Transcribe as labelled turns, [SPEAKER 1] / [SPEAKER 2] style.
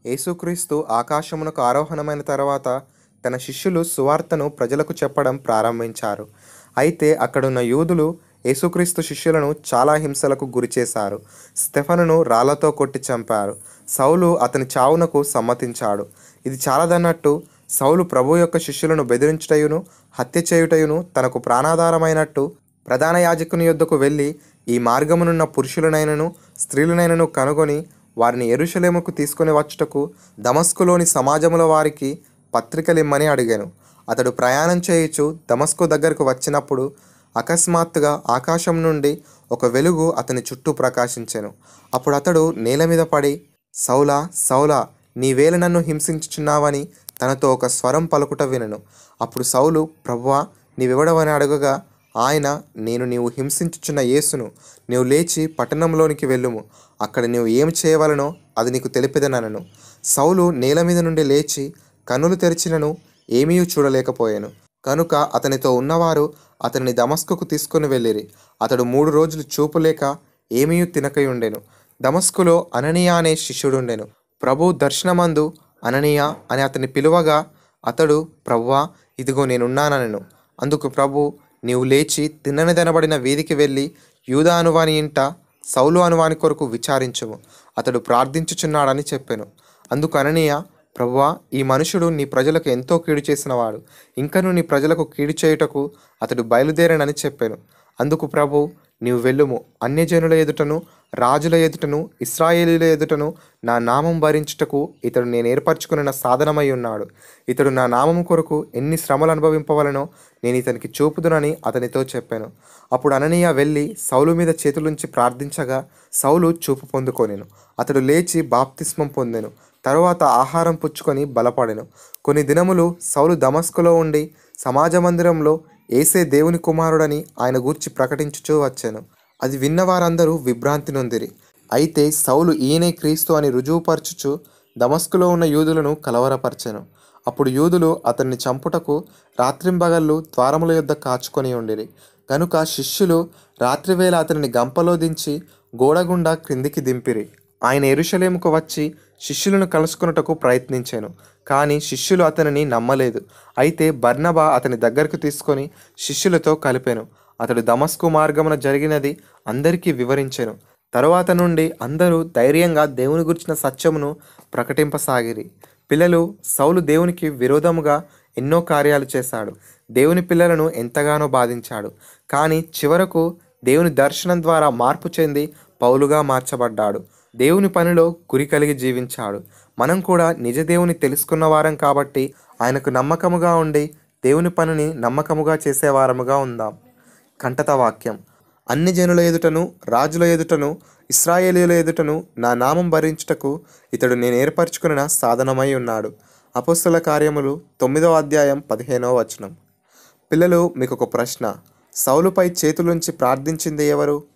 [SPEAKER 1] యేసుక్రీస్తు ఆకాశమునకు ఆరోహణమైన తర్వాత తన శిష్యులు సువార్తను ప్రజలకు చెప్పడం ప్రారంభించారు అయితే అక్కడున్న యూదులు యేసుక్రీస్తు శిష్యులను చాలా హింసలకు గురిచేశారు స్టెఫనును రాళ్లతో కొట్టి చంపారు సౌలు అతని చావునకు సమ్మతించాడు ఇది చాలదన్నట్టు సౌలు ప్రభు యొక్క శిష్యులను బెదిరించుటయును హత్య చేయుటయును తనకు ప్రాణాధారమైనట్టు ప్రధాన యాజకుని యొద్దకు వెళ్ళి ఈ మార్గమునున్న పురుషులనైనను స్త్రీలనైనను కనుగొని వారిని ఎరుషలేముకు తీసుకొని వచ్చుటకు దమస్కులోని సమాజముల వారికి పత్రికలిమ్మని అడిగాను అతడు ప్రయాణం చేయుచు దమస్కు దగ్గరకు వచ్చినప్పుడు అకస్మాత్తుగా ఆకాశం నుండి ఒక వెలుగు అతని చుట్టూ ప్రకాశించెను అప్పుడు అతడు నేల మీద పడి సౌలా సౌలా నీవేళ నన్ను హింసించుచున్నావని తనతో ఒక స్వరం పలుకుట వినను అప్పుడు సౌలు ప్రభువా నీవెవడవని అడగగా ఆయన నేను నీవు హింసించుచున్న యేసును నీవు లేచి పట్టణంలోనికి వెళ్ళుము అక్కడ నీవు ఏం చేయవలనో అది నీకు తెలిపిదనను సౌలు నేల మీద నుండి లేచి కన్నులు తెరిచినను ఏమీ చూడలేకపోయాను కనుక అతనితో ఉన్నవారు అతనిని దమస్కుకు తీసుకుని వెళ్ళిరి అతడు మూడు రోజులు చూపులేక ఏమీ తినకయుండెను దమస్కులో అననీయ అనే శిష్యుడుండెను ప్రభు దర్శనమందు అననీయ అని అతని పిలువగా అతడు ప్రవ్వా ఇదిగో నేనున్నాననెను అందుకు ప్రభు నీవు లేచి తిన్ననిదనబడిన వీధికి వెళ్ళి యూదా అనువాని ఇంట సౌలు అనువాని కొరకు విచారించుము అతడు ప్రార్థించుచున్నాడని చెప్పెను అందుకు అననీయ ప్రభువా ఈ మనుషుడు నీ ప్రజలకు ఎంతో కీడు చేసినవాడు ఇంకను నీ ప్రజలకు కీడు చేయుటకు అతడు బయలుదేరనని చెప్పాను అందుకు ప్రభు నీవు వెళ్ళుము అన్యజనుల ఎదుటను రాజుల ఎదుటను ఇస్రాయేలీల ఎదుటను నా నామం భరించుటకు ఇతడు నేను ఏర్పరచుకున్న సాధనమై ఉన్నాడు ఇతడు నా నామం కొరకు ఎన్ని శ్రమలు అనుభవింపవలనో నేను ఇతనికి చూపుదునని అతనితో చెప్పాను అప్పుడు అననీయ వెళ్ళి సౌలు మీద చేతులుంచి ప్రార్థించగా సౌలు చూపు పొందుకొనెను అతడు లేచి బాప్తిస్మం పొందెను తరువాత ఆహారం పుచ్చుకొని బలపడెను కొన్ని దినములు సౌలు దమస్కులో ఉండి సమాజ మందిరంలో ఏసే దేవుని కుమారుడని ఆయన గూర్చి ప్రకటించుచూ వచ్చాను అది విన్న వారందరూ విభ్రాంతి నొందిరి అయితే సౌలు ఈయనే క్రీస్తు అని రుజువుపరచుచు దమస్కులో ఉన్న యూదులను కలవరపరచెను అప్పుడు యూదులు అతన్ని చంపుటకు రాత్రింబగళ్ళు ద్వారముల యొద్ద కాచుకొని ఉండిరి కనుక శిష్యులు రాత్రివేళ అతనిని గంపలో దించి గోడగుండా క్రిందికి దింపిరి ఆయన ఎరుషలేముకు వచ్చి శిష్యులను కలుసుకున్నటకు ప్రయత్నించాను కానీ శిష్యులు అతనిని నమ్మలేదు అయితే బర్నబా అతని దగ్గరకు తీసుకొని శిష్యులతో కలిపాను అతడు దమస్కు మార్గమున జరిగినది అందరికీ వివరించాను తరువాత నుండి అందరూ ధైర్యంగా దేవుని గురించిన సత్యమును ప్రకటింపసాగిరి పిల్లలు సౌలు దేవునికి విరోధముగా ఎన్నో కార్యాలు చేశాడు దేవుని పిల్లలను ఎంతగానో బాధించాడు కానీ చివరకు దేవుని దర్శనం ద్వారా మార్పు చెంది పౌలుగా మార్చబడ్డాడు దేవుని పనిలో గురి కలిగి జీవించాడు మనం కూడా నిజ దేవుని తెలుసుకున్న వారం కాబట్టి ఆయనకు నమ్మకముగా ఉండి దేవుని పనిని నమ్మకముగా చేసేవారముగా ఉందాం కంటత వాక్యం అన్ని జనుల ఎదుటను రాజుల ఎదుటను ఇస్రాయేలీల ఎదుటను నా నామం భరించుటకు ఇతడు నేను ఏర్పరచుకున్న సాధనమై ఉన్నాడు అపస్తుల కార్యములు తొమ్మిదవ అధ్యాయం పదిహేనవ వచనం పిల్లలు మీకు ఒక ప్రశ్న సౌలుపై చేతులుంచి ప్రార్థించింది ఎవరు